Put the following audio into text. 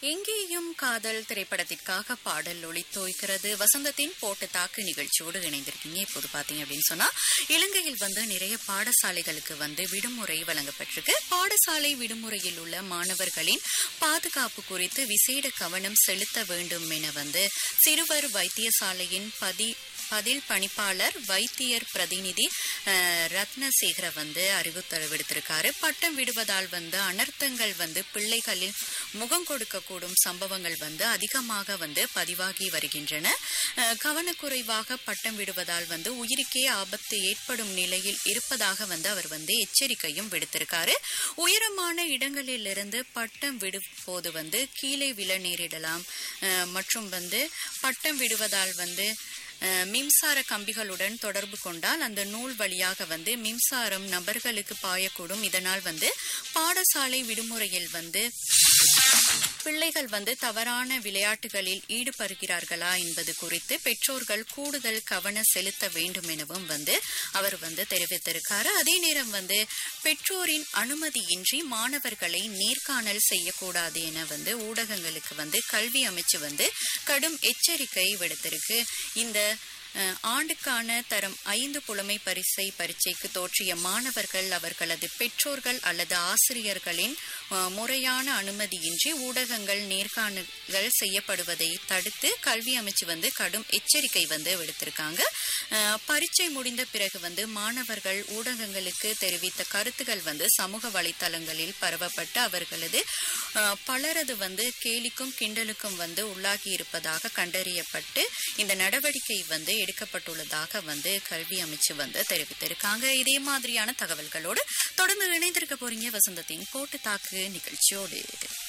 எங்கேயும் காதல் திரைப்படத்திற்காக பாடல் ஒளித்தோய்க்கிறது வசந்தத்தின் போட்டு தாக்கு நிகழ்ச்சியோடு இணைந்திருக்கீங்க இப்போது பாத்தீங்க அப்படின்னு சொன்னா இலங்கையில் வந்து நிறைய பாடசாலைகளுக்கு வந்து விடுமுறை வழங்கப்பட்டிருக்கு பாடசாலை விடுமுறையில் உள்ள மாணவர்களின் பாதுகாப்பு குறித்து விசேட கவனம் செலுத்த வேண்டும் என வந்து சிறுவர் வைத்தியசாலையின் பதி பதில் பணிப்பாளர் வைத்தியர் பிரதிநிதி அஹ், ரத்னசேகர வந்து அறிவுத்தல் விடுத்திருக்காரு பட்டம் விடுவதால் வந்து அனர்த்தங்கள் வந்து பிள்ளைகளில் முகம் கொடுக்கக்கூடும் சம்பவங்கள் வந்து அதிகமாக வந்து பதிவாகி வருகின்றன அஹ், கவனக்குறைவாக பட்டம் விடுவதால் வந்து உயிருக்கே ஆபத்து ஏற்படும் நிலையில் இருப்பதாக வந்து அவர் வந்து எச்சரிக்கையும் விடுத்திருக்காரு உயரமான இடங்களிலிருந்து பட்டம் விடும் போது வந்து கீழே விழ நேரிடலாம் அஹ், மற்றும் வந்து பட்டம் விடுவதால் வந்து அஹ், மின்சார கம்பிகளுடன் தொடர்பு கொண்டால் அந்த நூல் வழியாக வந்து மின்சாரம் நபர்களுக்கு பாயக்கூடும் இதனால் வந்து பாடசாலை விடுமுறையில் வந்து பிள்ளைகள் வந்து தவறான விளையாட்டுகளில் ஈடுபடுகிறார்களா என்பது குறித்து பெற்றோர்கள் கூடுதல் கவனம் செலுத்த வேண்டும் எனவும் வந்து அவர் வந்து தெரிவித்திருக்காரு அதே நேரம் வந்து பெற்றோரின் அனுமதியின்றி மாணவர்களை நேர்காணல் செய்யக்கூடாது என வந்து ஊடகங்களுக்கு வந்து கல்வி அமைச்சு வந்து கடும் எச்சரிக்கை விடுத்திருக்கு இந்த அஹ், ஆண்டுக்கான தரம் ஐந்து புலமை பரிசை பரீட்சைக்கு தோற்றிய மாணவர்கள் அவர்களது பெற்றோர்கள் அல்லது ஆசிரியர்களின் அஹ், முறையான அனுமதியின்றி ஊடகங்கள் நேர்காணல்கள் செய்யப்படுவதை தடுத்து கல்வி அமைச்சு வந்து கடும் எச்சரிக்கை வந்து விடுத்திருக்காங்க அஹ், பரீட்சை முடிந்த பிறகு வந்து மாணவர்கள் ஊடகங்களுக்கு தெரிவித்த கருத்துகள் வந்து சமூக வலைத்தளங்களில் பரவப்பட்டு அவர்களது அஹ், பலரது வந்து கேலிக்கும் கிண்டலுக்கும் வந்து உள்ளாகி இருப்பதாக கண்டறியப்பட்டு இந்த நடவடிக்கை வந்து எடுக்கப்பட்டுள்ளதாக வந்து கல்வி அமைச்சு வந்து தெரிவித்திருக்காங்க இதே மாதிரியான தகவல்களோடு தொடர்ந்து இணைந்திருக்க போறீங்க வசந்தத்தின் போட்டு தாக்கு நிகழ்ச்சியோடு